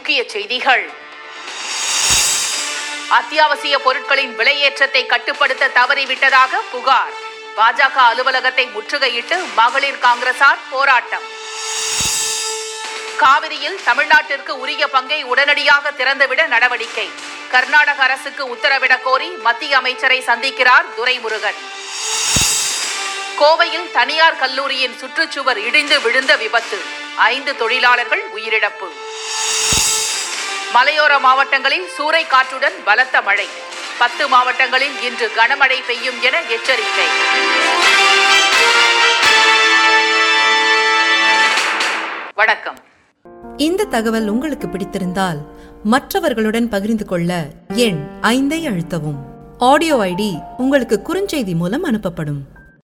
முக்கிய செய்திகள் அத்தியாவசிய பொருட்களின் விலையேற்றத்தை கட்டுப்படுத்த தவறிவிட்டதாக புகார் பாஜக அலுவலகத்தை முற்றுகையிட்டு மகளிர் காங்கிரசார் போராட்டம் காவிரியில் தமிழ்நாட்டிற்கு உரிய பங்கை உடனடியாக திறந்துவிட நடவடிக்கை கர்நாடக அரசுக்கு உத்தரவிடக் கோரி மத்திய அமைச்சரை சந்திக்கிறார் துரைமுருகன் கோவையில் தனியார் கல்லூரியின் சுற்றுச்சுவர் இடிந்து விழுந்த விபத்து ஐந்து தொழிலாளர்கள் உயிரிழப்பு மலையோர மாவட்டங்களில் சூறை காற்றுடன் பலத்த மழை பத்து மாவட்டங்களில் இன்று கனமழை பெய்யும் என எச்சரிக்கை வணக்கம் இந்த தகவல் உங்களுக்கு பிடித்திருந்தால் மற்றவர்களுடன் பகிர்ந்து கொள்ள எண் ஐந்தை அழுத்தவும் ஆடியோ ஐடி உங்களுக்கு குறுஞ்செய்தி மூலம் அனுப்பப்படும்